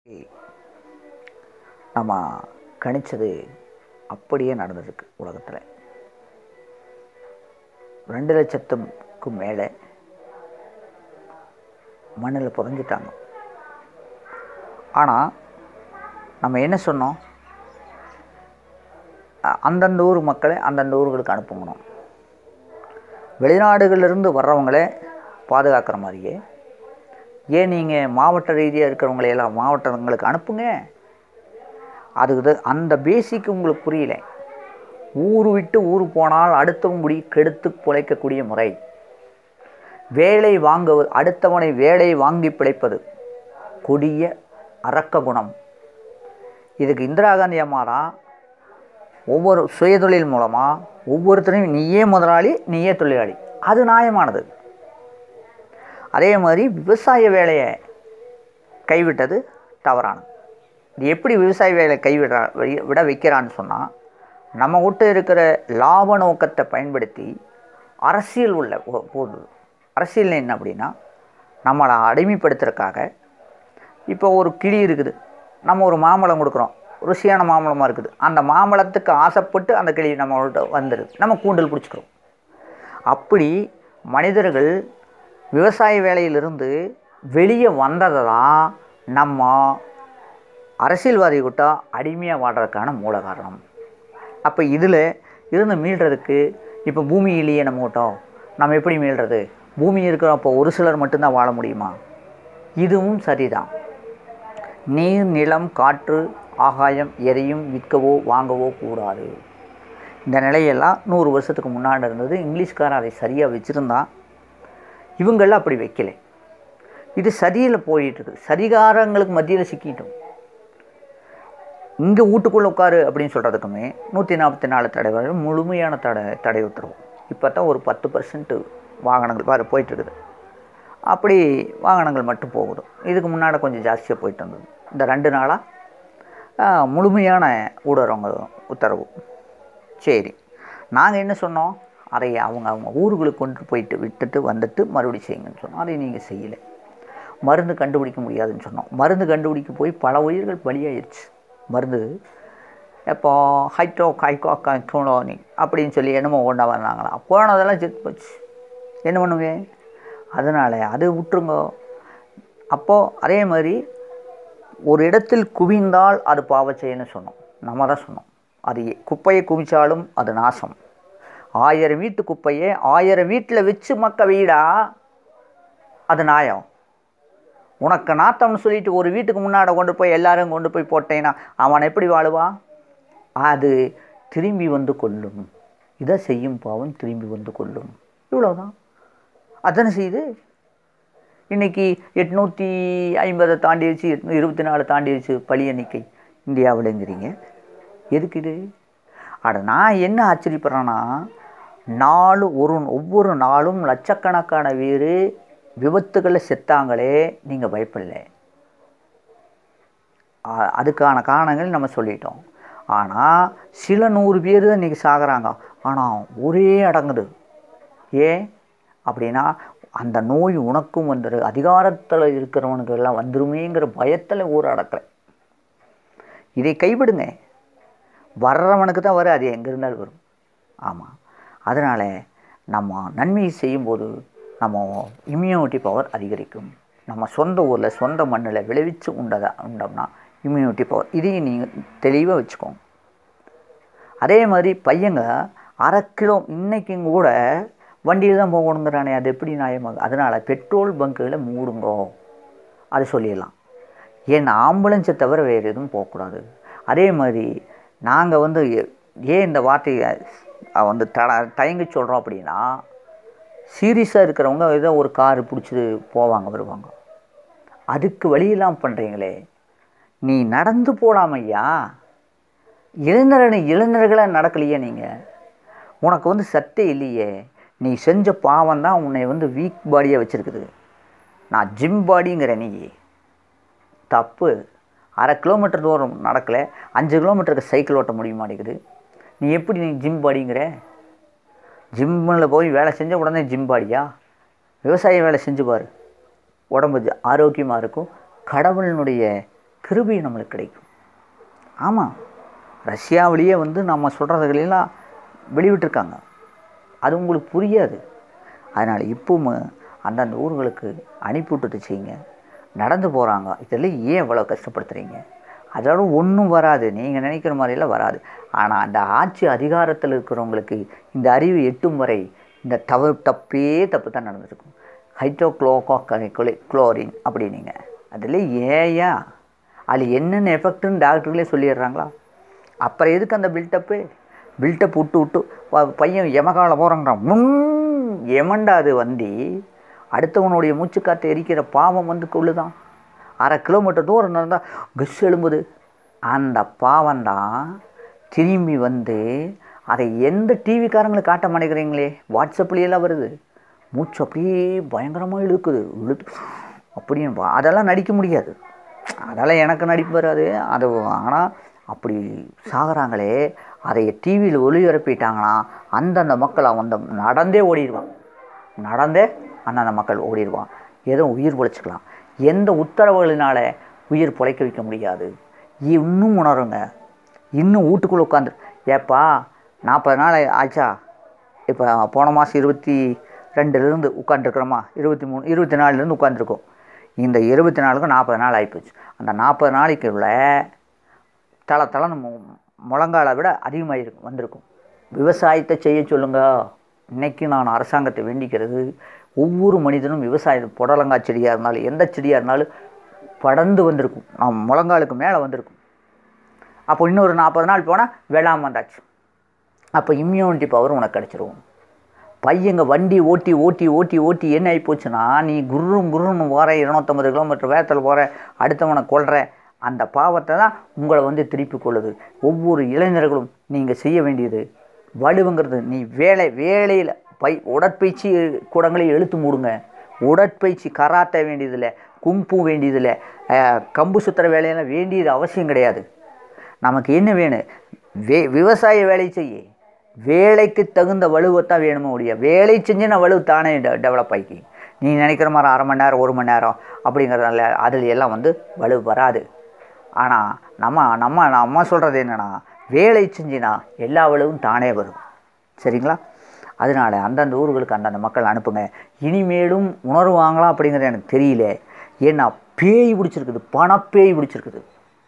நம்ம கணிச்சது அப்படியே நடந்திருக்கு உலகத்தில் ரெண்டு லட்சத்துக்கும் மேலே மண்ணில் புதைஞ்சிட்டாங்க ஆனால் நம்ம என்ன சொன்னோம் அ- அந்தந்த ஊர் மக்களை அந்தந்த ஊர்களுக்கு அனுப்புங்கணும் வெளிநாடுகளிலிருந்து வர்றவங்களே பாதுகாக்கிற மாதிரியே ஏன் நீங்கள் மாவட்ட ரீதியாக இருக்கிறவங்களை எல்லாம் மாவட்டங்களுக்கு அனுப்புங்க அதுக்கு தான் அந்த பேசிக் உங்களுக்கு புரியல ஊர் விட்டு ஊர் போனால் அடுத்தவன் முடி கெடுத்து பிழைக்கக்கூடிய முறை வேலை வாங்குவது அடுத்தவனை வேலை வாங்கி பிழைப்பது கொடிய அரக்க குணம் இதுக்கு இந்திரா காந்தி அம்மா தான் ஒவ்வொரு சுயதொழில் மூலமாக ஒவ்வொருத்தரையும் நீயே முதலாளி நீயே தொழிலாளி அது நியாயமானது அதே மாதிரி விவசாய வேலையை கைவிட்டது தவறானது இது எப்படி விவசாய வேலை கைவிடுறா வி- விட வைக்கிறான்னு சொன்னால் நம்ம விட்டு இருக்கிற லாப நோக்கத்தை பயன்படுத்தி அரசியல் உள்ள போ- போடுது அரசியல் என்ன அப்படின்னா நம்மளை அடிமைப்படுத்துறதுக்காக இப்போ ஒரு கிளி இருக்குது நம்ம ஒரு மாம்பழம் கொடுக்குறோம் ருசியான மாம்பழமாக இருக்குது அந்த மாம்பழத்துக்கு ஆசைப்பட்டு அந்த கிளி நம்மள்ட்ட வந்துடுது நம்ம கூண்டல் பிடிச்சிக்கிறோம் அப்படி மனிதர்கள் விவசாய வேலையிலிருந்து வெளியே வந்ததை தான் நம்ம அரசியல்வாதி கிட்ட அடிமையாக வாழ்கிறதுக்கான மூல காரணம் அப்போ இதில் இருந்து மீள்றதுக்கு இப்போ பூமியிலேயே நம்ம விட்டோம் நம்ம எப்படி மீள்றது பூமி இருக்கிறப்போ ஒரு சிலர் மட்டும்தான் வாழ முடியுமா இதுவும் சரிதான் நீர் நிலம் காற்று ஆகாயம் எதையும் விற்கவோ வாங்கவோ கூடாது இந்த நிலையெல்லாம் நூறு வருஷத்துக்கு முன்னாடி இருந்தது இங்கிலீஷ்காரன் அதை சரியாக வச்சுருந்தான் இவங்களாம் அப்படி வைக்கல இது சரியில் போயிட்டுருக்கு சரிகாரங்களுக்கு மத்தியில் சிக்கிட்டோம் இங்கே வீட்டுக்குள்ளே உட்காரு அப்படின்னு சொல்கிறதுக்குமே நூற்றி நாற்பத்தி நாலு தடை வரை முழுமையான தடை தடை உத்தரவு இப்போ தான் ஒரு பத்து பர்சன்ட் வாகனங்கள் வர போயிட்டுருக்குது அப்படி வாகனங்கள் மட்டும் போகுது இதுக்கு முன்னாடி கொஞ்சம் ஜாஸ்தியாக போயிட்டு இருந்தது இந்த ரெண்டு நாளாக முழுமையான ஊடகங்க உத்தரவு சரி நாங்கள் என்ன சொன்னோம் அதை அவங்க அவங்க ஊர்களுக்கு கொண்டு போயிட்டு விட்டுட்டு வந்துட்டு மறுபடியும் செய்யுங்கன்னு சொன்னோம் அதை நீங்கள் செய்யலை மருந்து கண்டுபிடிக்க முடியாதுன்னு சொன்னோம் மருந்து கண்டுபிடிக்க போய் பல உயிர்கள் பலியாயிருச்சு மருந்து இப்போ ஹைட்ரோ காய்கோ காய்கோனி அப்படின்னு சொல்லி என்னமோ ஒன்றா வந்தாங்களா போனதெல்லாம் செத்து போச்சு என்ன பண்ணுவேன் அதனால் அது விட்டுருங்க அப்போது அதே மாதிரி ஒரு இடத்தில் குவிந்தால் அது பாவச்செயல்னு சொன்னோம் நம்ம தான் சொன்னோம் அது எ- குப்பையை குவிச்சாலும் அது நாசம் ஆயிரம் வீட்டு குப்பையை ஆயிரம் வீட்டில் வச்சு மக்க வீடா அது நியாயம் உனக்கு நாத்தம்னு சொல்லிட்டு ஒரு வீட்டுக்கு முன்னாடி கொண்டு போய் எல்லாரும் கொண்டு போய் போட்டேன்னா அவன் எப்படி வாழுவான் அது திரும்பி வந்து கொள்ளும் இதை செய்யும் பாவம் திரும்பி வந்து கொள்ளும் இவ்வளோதான் அதானே செய்யுது இன்னைக்கு எட்நூற்றி ஐம்பதை தாண்டிடுச்சு எட்நூ இருபத்தி நாலு தாண்டிடுச்சு பழி எண்ணிக்கை இந்தியாவிலங்கிறீங்க எதுக்கு இது அட நான் என்ன ஆச்சரியப்படுறேன்னா நாலு ஒரு ஒவ்வொரு நாளும் லட்சக்கணக்கான பேர் விபத்துகளில் செத்தாங்களே நீங்கள் பயப்படல ஆ- அதுக்கான காரணங்கள் நம்ம சொல்லிட்டோம் ஆனால் சில நூறு பேர் தான் இன்றைக்கி சாகுறாங்க ஆனால் ஒரே அடங்குது ஏன் அப்படின்னா அந்த நோய் உனக்கும் வந்துரு அதிகாரத்தில் இருக்கிறவனுக்கு எல்லாம் வந்துருமேங்கிற பயத்தில் ஊர் அடக்கலை இதை கைவிடுங்க வர்றவனுக்கு தான் வரும் அது எங்கே இருந்தாலும் வரும் ஆமாம் அதனால் நம்ம நன்மையை செய்யும்போது நம்ம இம்யூனிட்டி பவர் அதிகரிக்கும் நம்ம சொந்த ஊரில் சொந்த மண்ணில் விளைவிச்சு உண்டதா உண்டோம்னா இம்யூனிட்டி பவர் இதையும் நீங்கள் தெளிவாக வச்சுக்கோங்க அதே மாதிரி பையங்க அரை கிலோ இன்றைக்கும் கூட வண்டியில் தான் போகணுங்கிறானே அது எப்படி நியாயமாக அதனால் பெட்ரோல் பங்குகளை மூடுங்கோ அது சொல்லிடலாம் ஏன் ஆம்புலன்ஸை தவிர வேறு எதுவும் போகக்கூடாது அதே மாதிரி நாங்கள் வந்து ஏ- ஏன் இந்த வார்த்தையை அஹ், வந்து தட தயங்கி சொல்கிறோம் அப்படின்னா சீரியஸாக இருக்கிறவங்க ஏதோ ஒரு கார் பிடிச்சி போவாங்க வருவாங்க அதுக்கு வழியெல்லாம் பண்ணுறீங்களே நீ நடந்து போடாம ஐயா இளைஞரணி இளைஞர்களாக நடக்கலையே நீங்கள் உனக்கு வந்து சத்தே இல்லையே நீ செஞ்ச பாவம் தான் உன்னை வந்து வீக் பாடியாக வச்சுருக்குது நான் ஜிம் பாடிங்கிற நீ தப்பு அரை கிலோமீட்டர் தூரம் நடக்கலை அஞ்சு கிலோமீட்டருக்கு சைக்கிள் ஓட்ட முடிய மாட்டேங்குது நீ எப்படி நீ ஜிம் பாடிங்கிற ஜிம்மில் போய் வேலை செஞ்ச உடனே ஜிம் பாடியா விவசாய வேலை செஞ்சு பாரு உடம்பு ஜ- ஆரோக்கியமாக இருக்கும் கடவுளினுடைய கிருபை நம்மளுக்கு கிடைக்கும் ஆமாம் ரஷ்யாவிலேயே வந்து நம்ம சொல்கிறதுகளெல்லாம் வெளிவிட்டிருக்காங்க அது உங்களுக்கு புரியாது அதனால் இப்பவும் அந்தந்த ஊர்களுக்கு அனுப்பி விட்டுட்டு செய்யுங்க நடந்து போகிறாங்க இதெல்லாம் ஏன் இவ்வளோ கஷ்டப்படுத்துகிறீங்க அதோட ஒன்றும் வராது நீங்கள் நினைக்கிற மாதிரியெல்லாம் வராது ஆனால் அந்த ஆட்சி அதிகாரத்தில் இருக்கிறவங்களுக்கு இந்த அறிவு எட்டும் வரை இந்த தவறு தப்பே தப்பு தான் நடந்திருக்கும் ஹைட்ரோக்ளோகோ குளோரின் அப்படின்னீங்க அதில் ஏயா அது என்னென்ன எஃபெக்ட்டுன்னு டாக்டர்களே சொல்லிடுறாங்களா அப்புறம் எதுக்கு அந்த பில்டப்பு பில்டப் விட்டு விட்டு ப- பையன் எமகால போகிறாங்கிறான் முன் எமண்டா அது வண்டி அடுத்தவனுடைய மூச்சுக்காற்றை எரிக்கிற பாவம் வந்து கொள்ளுதான் அரை கிலோமீட்டர் தூரம் நடந்தால் கஸ் எழும்புது அந்த பாவம் தான் திரும்பி வந்து அதை எந்த டிவிக்காரங்களுக்கு காட்ட மாட்டேங்கிறீங்களே வாட்ஸ்அப்லேயெல்லாம் வருது மூச்சு அப்படியே பயங்கரமாக இழுக்குது இழுத்து அப்படின்னு பா- அதெல்லாம் நடிக்க முடியாது அதெல்லாம் எனக்கு நடிப்பு வராது அது ஆனால் அப்படி சாகுறாங்களே அதை டிவியில் ஒளிபரப்பிட்டாங்கன்னா அந்தந்த மக்கள் அவன் நடந்தே ஓடிடுவான் நடந்தே அந்தந்த மக்கள் ஓடிடுவான் ஏதோ உயிர் பொழைச்சிக்கலாம் எந்த உத்தரவுகளினால உயிர் பொழைக்க வைக்க முடியாது இன்னும் உணருங்க இன்னும் வீட்டுக்குள்ளே உட்காந்து ஏப்பா நாற்பது நாள் ஆச்சா இப்போ போன மாதம் இருபத்தி ரெண்டுலேருந்து உட்காந்துருக்குறோமா இருபத்தி மூணு இருபத்தி நாலுலேருந்து உட்காந்துருக்கோம் இந்த இருபத்தி நாலுக்கும் நாற்பது நாள் ஆகிப்போச்சு அந்த நாற்பது நாளைக்குள்ள தலை தலைன்னு மு- முழங்காலை விட அதிகமாக இருக்கு வந்திருக்கும் விவசாயத்தை செய்ய சொல்லுங்க இன்னைக்கு நான் அரசாங்கத்தை வேண்டிக்கிறது ஒவ்வொரு மனிதனும் விவசாயம் புடலங்காய் செடியாக இருந்தாலும் எந்த செடியாக இருந்தாலும் படர்ந்து வந்திருக்கும் நான் முழங்காலுக்கு மேலே வந்திருக்கும் அப்போ இன்னொரு நாற்பது நாள் போனால் வெள்ளாம வந்தாச்சு அப்போ இம்யூனிட்டி பவர் உனக்கு கிடச்சிரும் பையங்க வண்டி ஓட்டி ஓட்டி ஓட்டி ஓட்டி என்ன ஆகி போச்சுன்னா நீ குர்ரும் குர்ருன்னு போகிற இருநூத்தம்பது கிலோமீட்டர் வேகத்தில் போகிற அடுத்தவனை கொல்ற அந்த பாவத்தை தான் உங்களை வந்து திருப்பி கொள்ளுது ஒவ்வொரு இளைஞர்களும் நீங்கள் செய்ய வேண்டியது வலுவுங்கிறது நீ வேலை வேலையில் பை உடற்பயிற்சி கூடங்களை இழுத்து மூடுங்க உடற்பயிற்சி கராத்தே வேண்டியதில்லை கும்பு வேண்டியதில்லை அஹ், கம்பு சுத்துற வேலையெல்லாம் வேண்டியது அவசியம் கிடையாது நமக்கு என்ன வேணும் வே விவசாய வேலை செய்ய வேலைக்கு தகுந்த வலுவைத்தான் வேணுமோ ஒழிய வேலை செஞ்சுன்னா வலு தானே டெ- டெவலப் ஆகி நீ நினைக்கிற மாதிரி அரை மணி நேரம் ஒரு மணி நேரம் அப்படிங்கிறதால அதில் எல்லாம் வந்து வலு வராது ஆனால் நம்ம நம்ம நம்ம சொல்கிறது என்னென்னா வேலை செஞ்சினா எல்லா வலுவும் தானே வரும் சரிங்களா அதனால அந்தந்த ஊர்களுக்கு அந்தந்த மக்கள் அனுப்புங்க இனிமேலும் உணர்வாங்களா அப்படிங்கிறது எனக்கு தெரியல ஏன்னா பேய் பிடிச்சிருக்குது பணப்பேய் பிடிச்சிருக்குது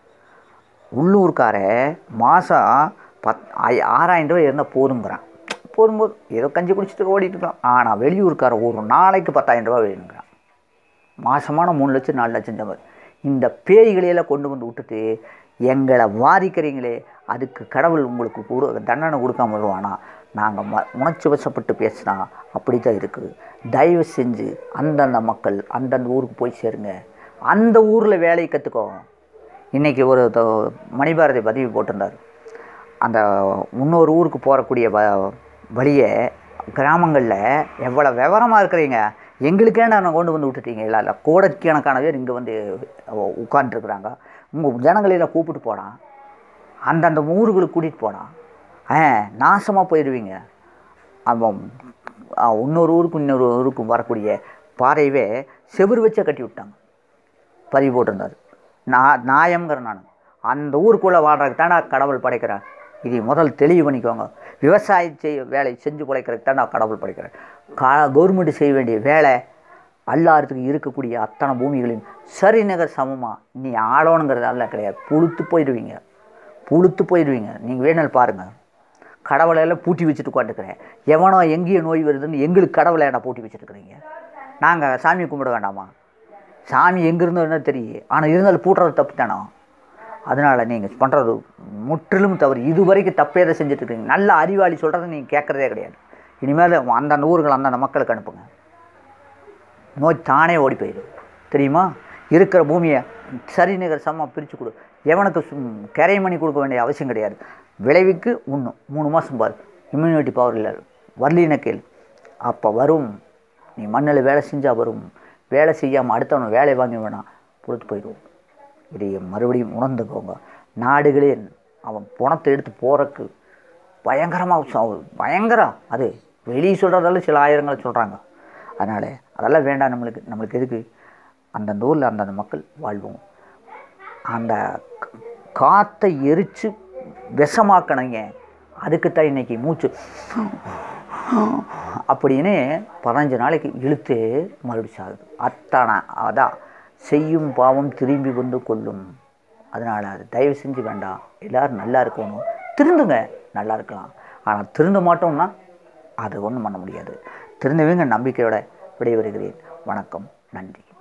உள்ளூர்கார மாதம் பத் ஐ- ஆறாயிரம் ரூபாய் இருந்தால் போதுங்கிறான் போதும்போது ஏதோ கஞ்சி குடிச்சிட்டு ஓடிட்டு இருக்கலாம் ஆனால் வெளியூர்கார ஒரு நாளைக்கு பத்தாயிரம் ரூபாய் வேணுங்கிறான் மாசமான மூணு லட்சம் நாலு லட்சம் சம்பளம் இந்த பேய்களையெல்லாம் கொண்டு வந்து விட்டுட்டு எங்களை வாதிக்கிறீங்களே அதுக்கு கடவுள் உங்களுக்கு கொடு தண்டனை கொடுக்காம வருவானா நாங்கள் ம உணர்ச்சி வசப்பட்டு பேசினா அப்படி தான் இருக்குது தயவு செஞ்சு அந்தந்த மக்கள் அந்தந்த ஊருக்கு போய் சேருங்க அந்த ஊரில் வேலையை கற்றுக்கோ இன்றைக்கி ஒரு த- மணிபாரதி பதிவு போட்டிருந்தார் அந்த இன்னொரு ஊருக்கு போகக்கூடிய வ வழியை கிராமங்களில் எவ்வளோ விவரமாக இருக்கிறீங்க எங்களுக்கே நான் கொண்டு வந்து விட்டுட்டீங்க இல்லை இல்லை கோடக்கணக்கான பேர் இங்கே வந்து உட்காந்துருக்குறாங்க உங்கள் ஜனங்களெல்லாம் கூப்பிட்டு போனான் அந்தந்த ஊர்களுக்கு கூட்டிகிட்டு போனான் ஆ நாசமாக போயிடுவீங்க அவன் ஆ, இன்னொரு ஊருக்கு இன்னொரு ஊருக்கு வரக்கூடிய பாறையவே செவுரு வச்சே கட்டி விட்டாங்க பதிவு போட்டிருந்தார் நான் நாயம்ங்கிற நான் அந்த ஊருக்குள்ளே வாழ்றதுக்கு தானே கடவுள் படைக்கிறேன் இது முதல் தெளிவு பண்ணிக்கோங்க விவசாய செய்ய வேலை செஞ்சு பிழைக்கிறதுக்கு தான் நான் கடவுள் படைக்கிறேன் கா கவர்மெண்ட் செய்ய வேண்டிய வேலை அல்லாரத்துக்கு இருக்கக்கூடிய அத்தனை பூமிகளின் சரிநிகர் சமமாக நீ ஆளணுங்கிறதெல்லாம் கிடையாது புழுத்து போயிடுவீங்க புழுத்து போயிடுவீங்க நீங்கள் வேணாலும் பாருங்கள் கடவுளை எல்லாம் பூட்டி வச்சுட்டு உட்காந்துக்கிறேன் எவனோ எங்கேயோ நோய் வருதுன்னு எங்களுக்கு கடவுளை என்ன பூட்டி வச்சுட்டுருக்கிறீங்க நாங்கள் சாமி கும்பிட வேண்டாமா சாமி எங்கேருந்து என்ன தெரியும் ஆனால் இருந்தாலும் பூட்டுறது தப்பு தானோ அதனால் நீங்கள் பண்ணுறது முற்றிலும் தவறு இது வரைக்கும் தப்பே தான் செஞ்சுட்டு இருக்கீங்க நல்ல அறிவாளி சொல்கிறத நீங்கள் கேட்குறதே கிடையாது இனிமேல் அந்தந்த ஊர்கள் அந்தந்த மக்களுக்கு அனுப்புங்க நோய் தானே ஓடி போயிடும் தெரியுமா இருக்கிற பூமியை சரிநிகர் சமமாக பிரித்து கொடு எவனுக்கு சும்- கரை மணி கொடுக்க வேண்டிய அவசியம் கிடையாது விளைவுக்கு உண்ணும் மூணு மாதம் பாரு இம்யூனிட்டி பவர் இல்லை வரலின கேள் அப்போ வரும் நீ மண்ணில் வேலை செஞ்சால் வரும் வேலை செய்யாமல் அடுத்தவனை வேலை வாங்கி வேணாம் பொறுத்து போயிடுவோம் இதை மறுபடியும் உணர்ந்துக்கோங்க நாடுகளே அவன் பணத்தை எடுத்து போகிறக்கு பயங்கரமாக பயங்கரம் அது வெளியே சொல்கிறதால சில ஆயிரங்களை சொல்கிறாங்க அதனால் அதெல்லாம் வேண்டாம் நம்மளுக்கு நம்மளுக்கு எதுக்கு அந்தந்த ஊரில் அந்தந்த மக்கள் வாழ்வோம் அந்த காற்றை எரித்து விஷமாக்கணுங்க அதுக்கு தான் இன்னைக்கு மூச்சு அப்படின்னு பதினஞ்சு நாளைக்கு இழுத்து மறுபடியும் சாகுது அத்தானா அதான் செய்யும் பாவம் திரும்பி வந்து கொள்ளும் அதனால் அது தயவு செஞ்சு வேண்டாம் எல்லோரும் நல்லா இருக்கணும் திருந்துங்க நல்லா இருக்கலாம் ஆனால் திருந்த மாட்டோம்னா அது ஒன்றும் பண்ண முடியாது திருந்தவங்க நம்பிக்கையோட விடைபெறுகிறேன் வணக்கம் நன்றி